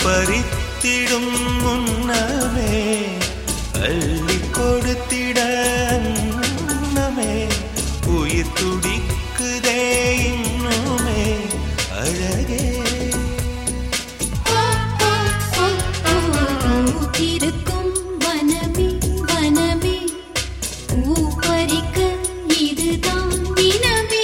பறித்திடும் முன்னமே அள்ளி கொடுத்திட அன்னமே உயிர் துடிக்குதே இன்னுமே அழகே பூத்திருக்கும் வனமே வனமே பூ பறிக்க இதுதான் தினமே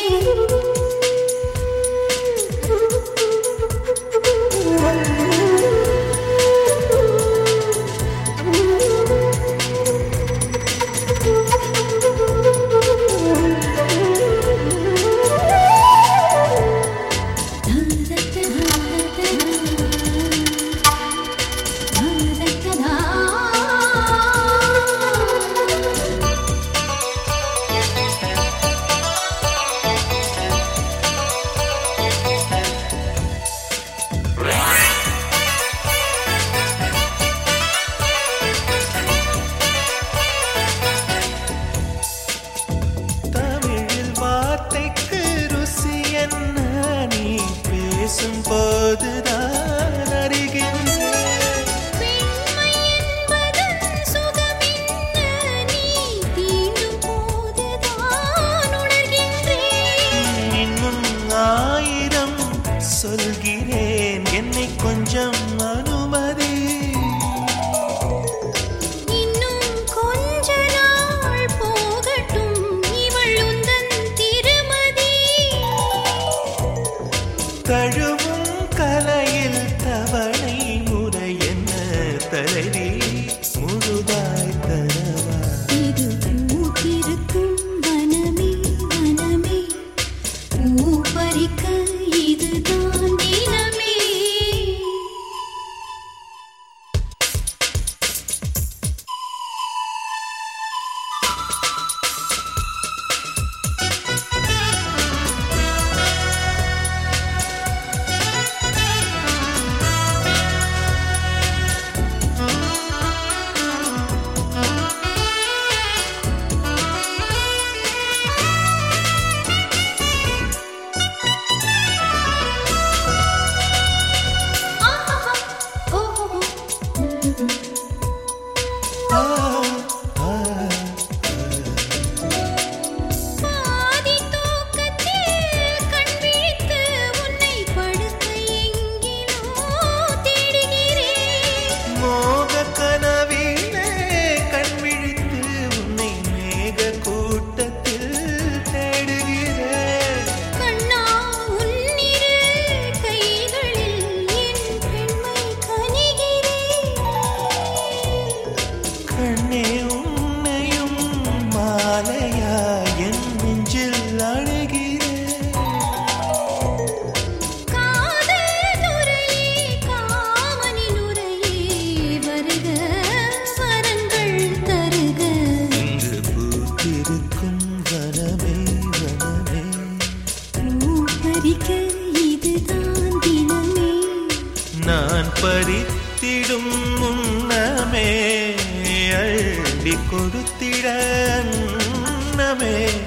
தமிழில் வார்த்தைக்கு ருசி என்ன நீ பேசும் போதுதான் அறிகின்றேன் பெண்மை என்பதன் சுகமென்ன நீ தீண்டும் போதுதான் உணர்கின்றேன் இன்னும் ஆயிரம் சொல்கிறேன் என்னை கொஞ்சம் அனுமதி இன்னும் கொஞ்ச நாள் போகட்டும் இவள் உந்தன் திருமதி தழுவும் கலையில் தவணை முறை என்ன தலைவி முழுதாய் தரவா இது பூத்திருக்கும் வனமே வனமே பூ பறிக்க இதுதான் தினமே ஆஹா ஓஹோ ஆ, ஆ, பாதி தூக்கத்தில் கண் விழித்து உன்னை படுக்க எங்கிலோ தேடுகிறேன் மோக கனவிலே கண் விழித்து உன்னை மேக கூட்டத்தில் தேடுகிறேன் கண்ணா உன்னிரு கைகளில் என் பெண்மை கனிகிறேன் கண்ணே உன்னையும் மாலையா என் நெஞ்சில் அணுகிறேன் காதல் துறையே காமனின் உரையே வருக வரங்கள் தருக இங்கு பூத்திருக்கும் வனமே வனமே பூ பறிக்க இதுதான் தினமே நான் பறித்திடும் முன்னமே அள்ளி கொடுத்திட அன்னமே